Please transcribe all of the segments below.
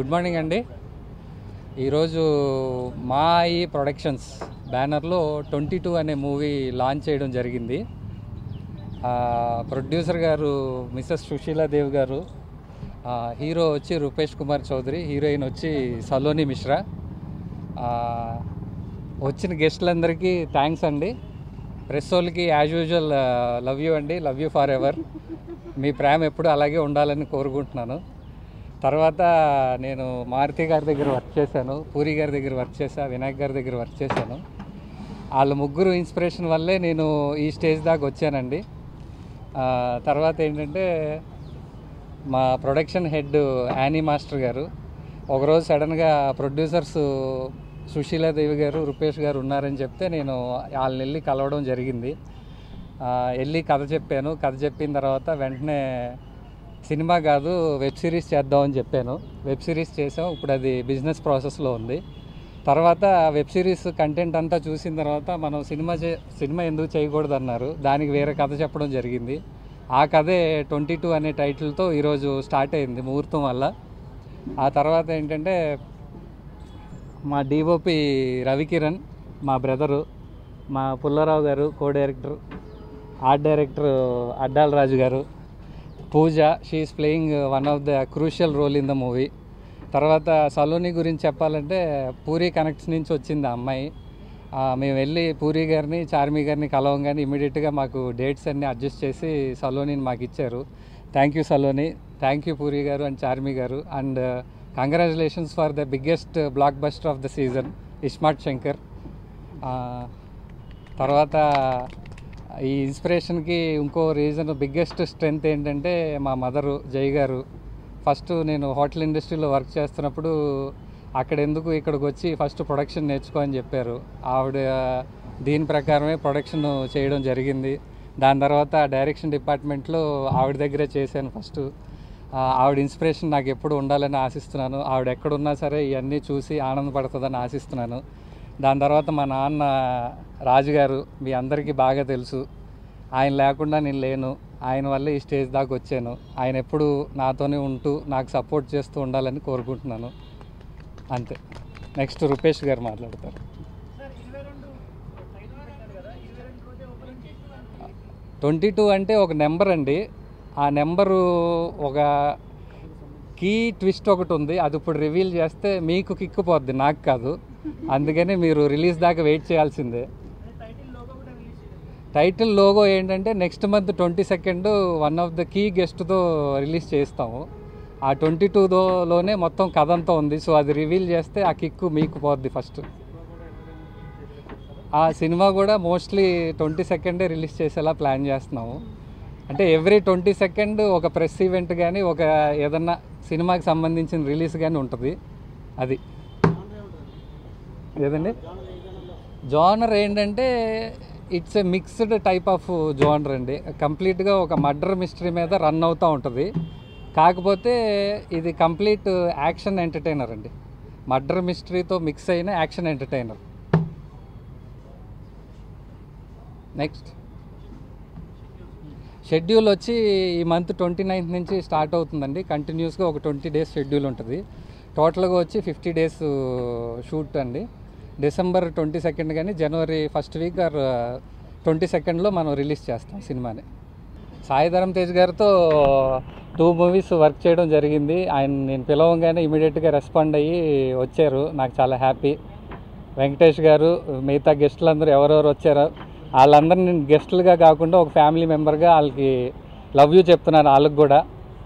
Good morning అండి ఈరోజు మా ఈ ప్రొడక్షన్స్ బ్యానర్లో ట్వంటీ టూ అనే మూవీ లాంచ్ చేయడం జరిగింది ఆ, ప్రొడ్యూసర్ గారు మిస్సెస్ సుశీలాదేవ్ గారు ఆ, హీరో వచ్చి రూపేష్ కుమార్ చౌదరి హీరోయిన్ వచ్చి సలోని మిశ్రా ఆ, వచ్చిన గెస్టులందరికీ థ్యాంక్స్ అండి ప్రెస్ వాళ్ళకి యాజ్ యూజువల్ లవ్ యూ అండి లవ్ యూ ఫర్ ఎవర్ మీ ప్రేమ ఎప్పుడు అలాగే ఉండాలని కోరుకుంటున్నాను తర్వాత నేను మారుతి గారి దగ్గర వర్క్ చేశాను పూరి గారి దగ్గర వర్క్ చేశా వినాయక్ గారి దగ్గర వర్క్ చేశాను వాళ్ళ ముగ్గురు ఇన్స్పిరేషన్ వల్లే నేను ఈ స్టేజ్ దాకా వచ్చానండి ఆ, తర్వాత ఏంటంటే మా ప్రొడక్షన్ హెడ్ యానీ మాస్టర్ గారు ఒకరోజు సడన్గా ప్రొడ్యూసర్స్ సుశీలాదేవి గారు రూపేష్ గారు ఉన్నారని చెప్తే నేను వాళ్ళని వెళ్ళి కలవడం జరిగింది ఆ, వెళ్ళి కథ చెప్పాను కథ చెప్పిన తర్వాత వెంటనే సినిమా కాదు వెబ్ సిరీస్ చేద్దామని చెప్పాను వెబ్ సిరీస్ చేసాం ఇప్పుడు అది బిజినెస్ ప్రాసెస్లో ఉంది తర్వాత వెబ్ సిరీస్ కంటెంట్ అంతా చూసిన తర్వాత మనం సినిమా చే సినిమా ఎందుకు చేయకూడదు అన్నారు దానికి వేరే కథ చెప్పడం జరిగింది ఆ కథే ట్వంటీ టూ అనే టైటిల్తో ఈరోజు స్టార్ట్ అయింది ముహూర్తం వల్ల ఆ తర్వాత ఏంటంటే మా డిఓపి రవికిరణ్ మా బ్రదరు మా Pullarao garu co director art director Addala Raju garu Pooja she's playing one of the crucial role in the movie తర్వాత సలోని గురించి చెప్పాలంటే పూరి కనెక్ట్స్ నుంచి వచ్చింది ఆ అమ్మాయి ఆ, మేము వెళ్ళి పూరి గారిని చార్మి గారిని కలవంగానే ఇమీడియట్గా మాకు డేట్స్ అన్నీ అడ్జస్ట్ చేసి సలోనిని మాకు ఇచ్చారు thank you Saloni thank you Puri garu and Charmi garu and congratulations for the biggest blockbuster of the season iSmart Shankar ఆ, తర్వాత ఈ ఇన్స్పిరేషన్కి ఇంకో రీజన్ బిగ్గెస్ట్ స్ట్రెంగ్త్ ఏంటంటే మా మదరు జై గారు ఫస్ట్ నేను హోటల్ ఇండస్ట్రీలో వర్క్ చేస్తున్నప్పుడు అక్కడ ఎందుకు ఇక్కడికి వచ్చి ఫస్ట్ ప్రొడక్షన్ నేర్చుకో అని చెప్పారు ఆవిడ దీని ప్రకారమే ప్రొడక్షన్ చేయడం జరిగింది దాని తర్వాత డైరెక్షన్ డిపార్ట్మెంట్లో ఆవిడ దగ్గరే చేశాను ఫస్ట్ ఆ, ఆవిడ ఇన్స్పిరేషన్ నాకు ఎప్పుడు ఉండాలని ఆశిస్తున్నాను ఆవిడ ఎక్కడున్నా సరే ఇవన్నీ చూసి ఆనందపడుతుందని ఆశిస్తున్నాను దాని తర్వాత మా నాన్న రాజుగారు మీ అందరికీ బాగా తెలుసు ఆయన లేకుండా నేను లేను ఆయన వల్లే ఈ స్టేజ్ దాకా వచ్చాను ఆయన ఎప్పుడు నాతోనే ఉంటూ నాకు సపోర్ట్ చేస్తూ ఉండాలని కోరుకుంటున్నాను అంతే నెక్స్ట్ రూపేష్ గారు మాట్లాడతారు ట్వంటీ టూ అంటే ఒక నెంబర్ అండి ఆ నెంబరు ఒక కీ ట్విస్ట్ ఒకటి ఉంది అది ఇప్పుడు రివీల్ చేస్తే మీకు కిక్కుపోద్ది నాకు కాదు అందుకని మీరు రిలీజ్ దాకా వెయిట్ చేయాల్సిందే టైటిల్ లోగో ఏంటంటే next month twenty second one of the key గెస్ట్తో రిలీజ్ చేస్తాము ఆ ట్వంటీ టూలోనే మొత్తం కథ అంతా ఉంది సో అది రివీల్ చేస్తే ఆ కిక్కు మీకు పోద్ది ఫస్ట్ ఆ సినిమా కూడా మోస్ట్లీ ట్వంటీ సెకండే రిలీజ్ చేసేలా ప్లాన్ చేస్తున్నాము అంటే ఎవ్రీ ట్వంటీ సెకండ్ ఒక ప్రెస్ ఈవెంట్ కానీ ఒక ఏదన్నా సినిమాకి సంబంధించిన రిలీజ్ కానీ ఉంటుంది అది ఏదండి జానర్ ఏంటంటే it's a mixed type of genre అండి కంప్లీట్గా ఒక మర్డర్ మిస్టరీ మీద రన్ అవుతూ ఉంటుంది కాకపోతే ఇది కంప్లీట్ యాక్షన్ ఎంటర్టైనర్ అండి మర్డర్ మిస్టరీతో మిక్స్ అయిన యాక్షన్ ఎంటర్టైనర్ నెక్స్ట్ షెడ్యూల్ వచ్చి ఈ మంత్ ట్వంటీ నైన్త్ నుంచి స్టార్ట్ అవుతుందండి కంటిన్యూస్గా ఒక ట్వంటీ డేస్ షెడ్యూల్ ఉంటుంది టోటల్గా వచ్చి ఫిఫ్టీ డేస్ షూట్ అండి డిసెంబర్ ట్వంటీ సెకండ్ కానీ జనవరి ఫస్ట్ వీక్ ఆర్ ట్వంటీ సెకండ్లో మనం రిలీజ్ చేస్తాం సినిమాని సాయిధరం తేజ్ గారితో టూ మూవీస్ వర్క్ చేయడం జరిగింది ఆయన నేను పిలవంగానే ఇమీడియట్గా రెస్పాండ్ అయ్యి వచ్చారు నాకు చాలా హ్యాపీ వెంకటేష్ గారు మిగతా గెస్టులు అందరూ ఎవరెవరు వచ్చారో వాళ్ళందరినీ నేను గెస్టులుగా కాకుండా ఒక ఫ్యామిలీ మెంబర్గా వాళ్ళకి లవ్ యూ చెప్తున్నాను వాళ్ళకి కూడా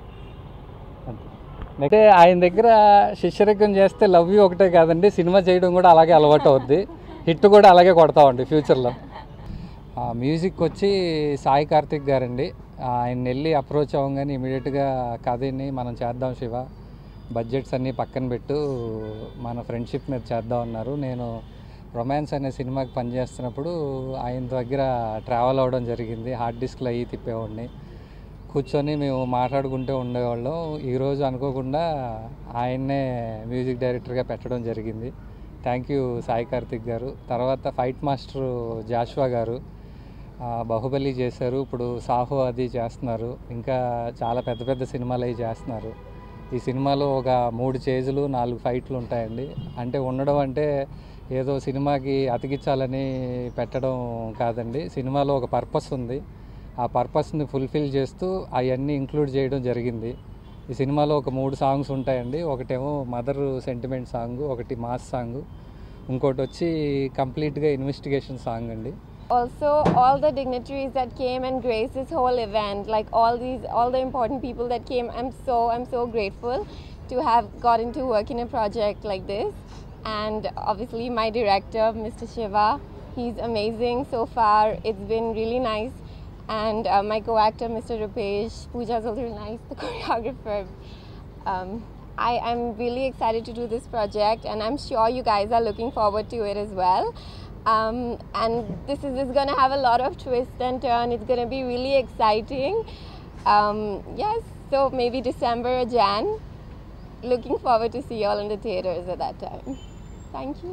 అయితే ఆయన దగ్గర శిష్యరకం చేస్తే లవ్ యూ ఒకటే కాదండి సినిమా చేయడం కూడా అలాగే అలవాటు అవుద్ది హిట్ కూడా అలాగే కొడతామండి ఫ్యూచర్లో ఆ, మ్యూజిక్ వచ్చి సాయి కార్తిక్ గారండి ఆయన వెళ్ళి అప్రోచ్ అవ్వగానే ఇమీడియట్గా కథని మనం చేద్దాం శివ బడ్జెట్స్ అన్నీ పక్కన పెట్టు మన ఫ్రెండ్షిప్ మీద చేద్దాం అన్నారు నేను రొమాన్స్ అనే సినిమాకి పనిచేస్తున్నప్పుడు ఆయన దగ్గర ట్రావెల్ అవ్వడం జరిగింది హార్డ్ డిస్క్లు అయ్యి తిప్పేవాడిని కూర్చొని మేము మాట్లాడుకుంటూ ఉండేవాళ్ళం ఈరోజు అనుకోకుండా ఆయన్నే మ్యూజిక్ డైరెక్టర్గా పెట్టడం జరిగింది థ్యాంక్ యూ సాయి కార్తిక్ గారు తర్వాత ఫైట్ మాస్టర్ జాషువా గారు ఆ, బాహుబలి చేశారు ఇప్పుడు సాహో అది చేస్తున్నారు ఇంకా చాలా పెద్ద పెద్ద సినిమాలు అవి చేస్తున్నారు ఈ సినిమాలో ఒక మూడు చేజులు నాలుగు ఫైట్లు ఉంటాయండి అంటే ఉండడం అంటే ఏదో సినిమాకి అతికించాలని పెట్టడం కాదండి సినిమాలో ఒక పర్పస్ ఉంది ఆ పర్పస్ని ఫుల్ఫిల్ చేస్తూ అవన్నీ ఇంక్లూడ్ చేయడం జరిగింది ఈ సినిమాలో ఒక మూడు సాంగ్స్ ఉంటాయండి ఒకటేమో మదర్ సెంటిమెంట్ సాంగ్ ఒకటి మాస్ సాంగ్ ఇంకోటి వచ్చి కంప్లీట్గా ఇన్వెస్టిగేషన్ సాంగ్ అండి Also, all the dignitaries that came and graced this whole event, like all these, all the important people that came, I'm so, I'm so grateful to have gotten to work in a project like this. And obviously, my director, Mr. Shiva, he's amazing so far. It's been really nice. And uh, my co-actor, Mr. Rupesh, Pooja's also really nice, the choreographer. Um, I am really excited to do this project, and I'm sure you guys are looking forward to it as well. Um, and this is, is going to have a lot of twist and turn. It's going to be really exciting. Um, yes, so maybe December or Jan. Looking forward to see you all in the theaters at that time. Thank you.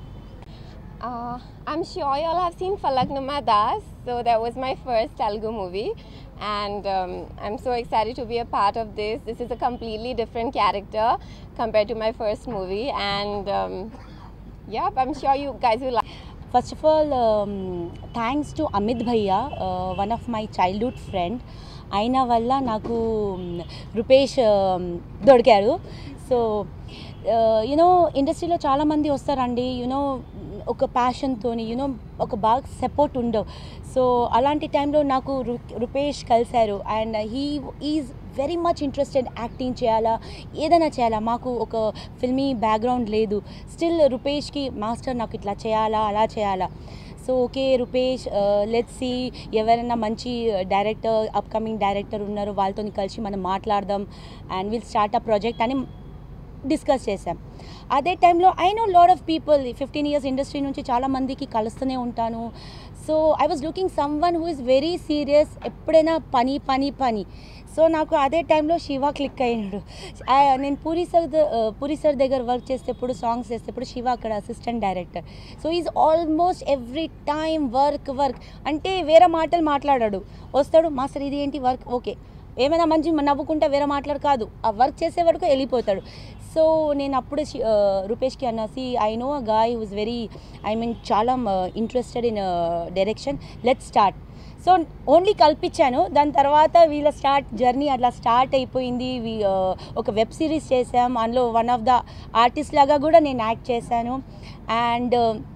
Uh, I'm sure you all have seen Falak Numa Das. So that was my first Telugu movie, and um, I'm so excited to be a part of this. This is a completely different character compared to my first movie, and um, yep, I'm sure you guys will like. First of all, um, thanks to Amit Bhaiya, uh, one of my childhood friend. ఆయన వల్ల నాకు మ్, రూపేష్ దొరికాడు so you know ఇండస్ట్రీలో చాలామంది వస్తారండి you know ఒక ప్యాషన్తో you know ఒక బాగా సపోర్ట్ ఉండవు సో అలాంటి టైంలో నాకు రు- రూపేష్ కలిశారు and he is very much interested acting చేయాలా ఏదైనా చేయాలా మాకు ఒక ఫిల్మీ బ్యాక్గ్రౌండ్ లేదు స్టిల్ రూపేష్కి మాస్టర్ నాకు ఇట్లా చేయాలా అలా చేయాలా so okay Rupesh let's see ఎవరైనా మంచి డైరెక్టర్ అప్కమింగ్ డైరెక్టర్ ఉన్నారు వాళ్ళతో కలిసి మనం మాట్లాడదాం and will start a project అని డిస్కస్ చేశాం అదే టైంలో I know lot of people fifteen years industry నుంచి చాలా మందికి కలుస్తూనే ఉంటాను so I was looking someone who is very serious ఎప్పుడైనా పని పని పని సో నాకు అదే టైంలో శివ క్లిక్ అయినాడు ఆ, నేను పూరి సార్ ద- ఆ, పూరి సార్ దగ్గర వర్క్ చేసేటప్పుడు సాంగ్స్ చేసేటప్పుడు శివ అక్కడ assistant director so is almost every time work work అంటే వేరే మాటలు మాట్లాడాడు వస్తాడు మాస్టర్ ఇది ఏంటి వర్క్ ఓకే ఏమైనా మంచి నవ్వుకుంటా వేరే మాట్లాడు కాదు ఆ వర్క్ చేసే వరకు వెళ్ళిపోతాడు సో నేను అప్పుడు శి- ఆ, రూపేష్కి అన్నసి I know a guy who's very I mean చాలా interested in direction let start so only కల్పించాను దాని తర్వాత వీళ్ళ స్టార్ట్ జర్నీ అట్లా స్టార్ట్ అయిపోయింది వీ- ఆ, ఒక వెబ్ సిరీస్ చేసాం అందులో వన్ ఆఫ్ ద ఆర్టిస్ట్ లాగా కూడా నేను యాక్ట్ చేశాను and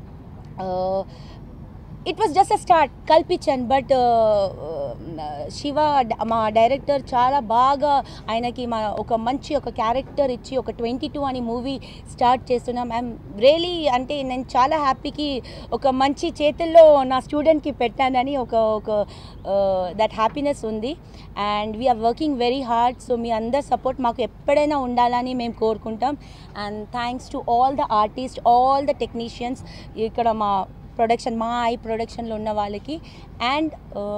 it was just a start కల్పించాను బట్ శివ డ- మా డైరెక్టర్ చాలా బాగా ఆయనకి మా ఒక మంచి ఒక క్యారెక్టర్ ఇచ్చి ఒక ట్వంటీ టూ అని మూవీ స్టార్ట్ చేస్తున్నాం ఐఎమ్ రియలీ అంటే నేను చాలా హ్యాపీకి ఒక మంచి చేతుల్లో నా స్టూడెంట్కి పెట్టానని ఒక ఒక దట్ హ్యాపీనెస్ ఉంది and we are working very hard so మీ అందరి సపోర్ట్ మాకు ఎప్పుడైనా ఉండాలని మేము కోరుకుంటాం and thanks to all the artist all the technicians ఇక్కడ మా ప్రొడక్షన్ మా ఐ ప్రొడక్షన్లో ఉన్న వాళ్ళకి and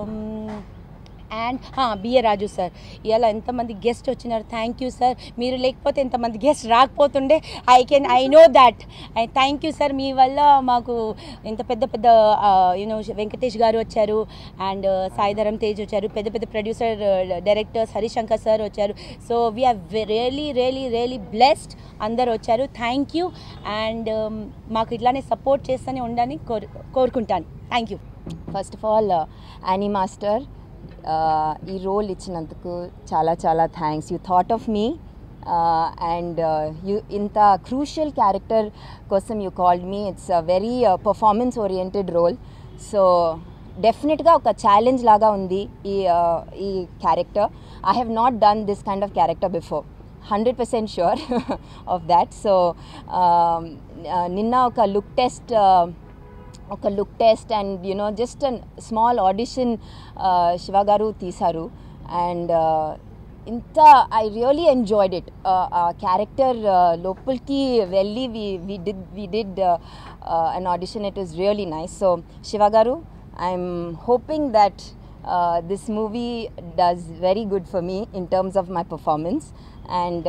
and B A Raju sir ఇవాళ ఎంతమంది గెస్ట్ వచ్చినారు థ్యాంక్ యూ సార్ మీరు లేకపోతే ఎంతమంది గెస్ట్ రాకపోతుండే I can I know that I thank you sir మీ వల్ల మాకు ఇంత పెద్ద పెద్ద యూనో వెంకటేష్ గారు వచ్చారు అండ్ సాయిధరం తేజ్ వచ్చారు పెద్ద పెద్ద ప్రొడ్యూసర్ డైరెక్టర్స్ హరిశంకర్ సార్ వచ్చారు so we're really really really blessed అందరు వచ్చారు థ్యాంక్ యూ అండ్ మాకు ఇట్లానే సపోర్ట్ చేస్తూనే ఉండని కోరు కోరుకుంటాను thank you first of all Ani master ఈ రోల్ ఇచ్చినందుకు చాలా చాలా thanks you thought of me and you ఇంత క్రూషియల్ క్యారెక్టర్ కోసం you called me it's a very performance oriented role so డెఫినెట్గా ఒక ఛాలెంజ్ లాగా ఉంది ఈ uh, ఈ character I have not done this kind of character before hundred percent sure of that so నిన్న ఒక లుక్ టెస్ట్ ఒక look test and you know just an small audition Shiva గారు తీశారు అండ్ ఇంత ఐ రియలీ ఎంజాయ్డ్ ఇట్ ఆ character లోపలికి వెళ్ళి we we did we did an audition it is really nice so Shiva గారు I'm hoping that this movie does very good for me in terms of my performance and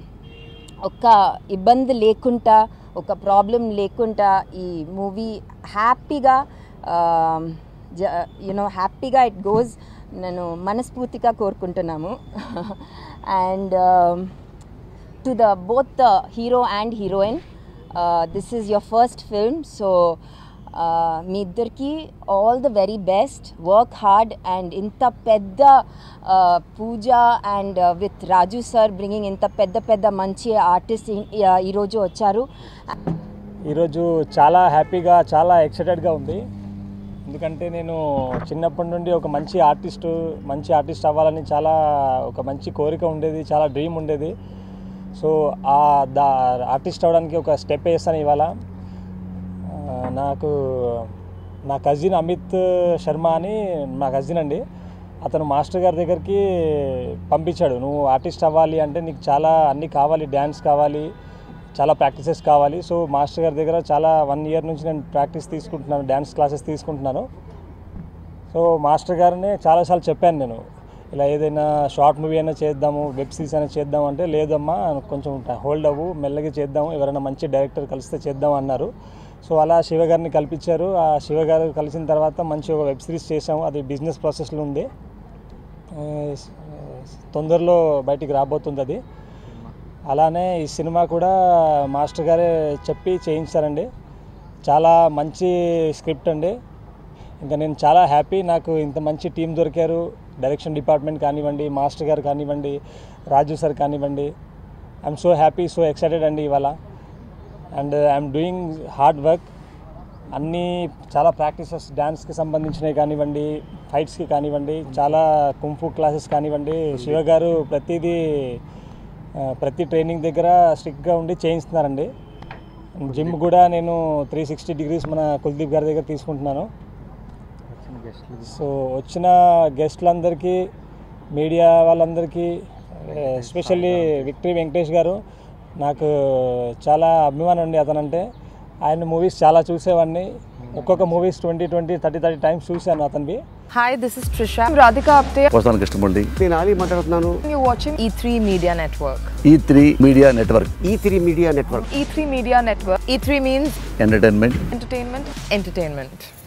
ఒక ఇబ్బంది లేకుండా ఒక problem లేకుండా ఈ మూవీ హ్యాపీగా యునో హ్యాపీగా it goes నేను మనస్ఫూర్తిగా కోరుకుంటున్నాము and to the both the hero and heroine. Uh, this is your first film, so uh, మీ ఇద్దరికి all the very best work hard and ఇంత పెద్ద పూజ and with Raju sir bringing ఇంత పెద్ద పెద్ద మంచి ఆర్టిస్ట్ ఈరోజు వచ్చారు ఈరోజు చాలా హ్యాపీగా చాలా ఎక్సైటెడ్గా ఉంది ఎందుకంటే నేను చిన్నప్పటి నుండి ఒక మంచి ఆర్టిస్ట్ మంచి ఆర్టిస్ట్ అవ్వాలని చాలా ఒక మంచి కోరిక ఉండేది చాలా డ్రీమ్ ఉండేది సో ఆ దా ఆర్టిస్ట్ అవ్వడానికి ఒక స్టెప్ వేస్తాను ఇవాళ ఆ, నాకు నా కజిన్ అమిత్ శర్మ అని మా కజిన్ అండి అతను మాస్టర్ గారి దగ్గరికి పంపించాడు నువ్వు ఆర్టిస్ట్ అవ్వాలి అంటే నీకు చాలా అన్నీ కావాలి డ్యాన్స్ కావాలి చాలా ప్రాక్టీసెస్ కావాలి సో మాస్టర్ గారి దగ్గర చాలా వన్ ఇయర్ నుంచి నేను ప్రాక్టీస్ తీసుకుంటున్నాను డ్యాన్స్ క్లాసెస్ తీసుకుంటున్నాను సో మాస్టర్ గారిని చాలాసార్లు చెప్పాను నేను ఇలా ఏదైనా షార్ట్ మూవీ అయినా చేద్దాము వెబ్ సిరీస్ అయినా చేద్దాం అంటే లేదమ్మా కొంచెం హోల్డ్ అవ్వు మెల్లగా చేద్దాము ఎవరైనా మంచి డైరెక్టర్ కలిస్తే చేద్దాం అన్నారు సో అలా శివ గారిని కల్పించారు ఆ శివ గారు కలిసిన తర్వాత మంచి ఒక వెబ్ సిరీస్ చేసాము అది బిజినెస్ ప్రాసెస్లో ఉంది ఆ, తొందరలో బయటికి రాబోతుంది అది అలానే ఈ సినిమా కూడా మాస్టర్ గారే చెప్పి చేయించారండి చాలా మంచి స్క్రిప్ట్ అండి ఇంకా నేను చాలా హ్యాపీ నాకు ఇంత మంచి టీం దొరికారు డైరెక్షన్ డిపార్ట్మెంట్ కానివ్వండి మాస్టర్ గారు కానివ్వండి రాజు సార్ కానివ్వండి I'm so happy so excited అండి ఇవాళ and I'm doing hard work అన్నీ చాలా ప్రాక్టీసెస్ డ్యాన్స్కి సంబంధించినవి కానివ్వండి ఫైట్స్కి కానివ్వండి చాలా కుంఫు క్లాసెస్ కానివ్వండి శివ గారు ప్రతిదీ ఆ, ప్రతి ట్రైనింగ్ దగ్గర స్ట్రిక్ట్గా ఉండి చేయిస్తున్నారండి జిమ్ కూడా నేను త్రీ సిక్స్టీ డిగ్రీస్ మన కుల్దీప్ గారి దగ్గర తీసుకుంటున్నాను సో వచ్చిన గెస్ట్లందరికీ మీడియా వాళ్ళందరికీ ఎస్పెషల్లీ విక్టరీ వెంకటేష్ గారు నాకు చాలా అభిమానం అండి అతనంటే ఆయన మూవీస్ చాలా చూసేవాడిని ఒక్కొక్క movies twenty twenty thirty thirty times చూశాను అతనివి Hi, this is Trisha. I'm Radhika Apte. వస్తాను కృష్ణమూర్తి నేను ఆలీ మాట్లాడుతున్నాను You're watching E3 Media Network. E three media network E three media network E3 Media Network. E3 means entertainment entertainment, entertainment.